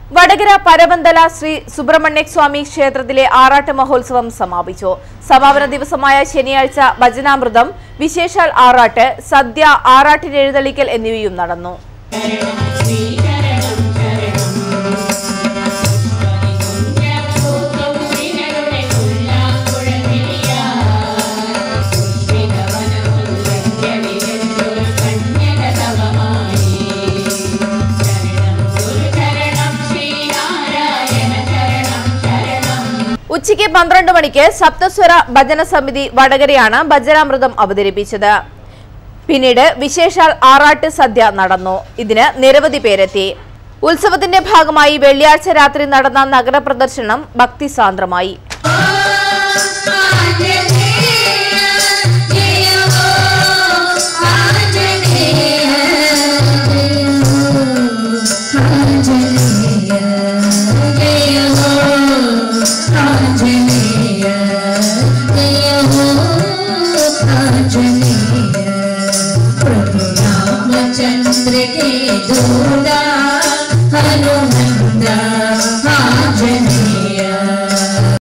വടകര പരവന്തല ശ്രീ സുബ്രഹ്മണ്യ സ്വാമി ക്ഷേത്രത്തിലെ ആറാട്ട് മഹോത്സവം സമാപിച്ചു സമാപന ദിവസമായ ശനിയാഴ്ച ഭജനാമൃതം വിശേഷാൽ ആറാട്ട് സദ്യ ആറാട്ടിനെഴുന്നള്ളിക്കൽ എന്നിവയും നടന്നു ഉച്ചയ്ക്ക് പന്ത്രണ്ട് മണിക്ക് സപ്തസ്വര ഭജന സമിതി വടകരയാണ് ഭജനാമൃതം അവതരിപ്പിച്ചത് പിന്നീട് വിശേഷാൽ ആറാട്ട് സദ്യ നടന്നു ഇതിന് നിരവധി പേരെത്തി ഉത്സവത്തിന്റെ ഭാഗമായി വെള്ളിയാഴ്ച രാത്രി നടന്ന നഗരപ്രദർശനം ഭക്തിസാന്ദ്രമായി चंद्र के दूरा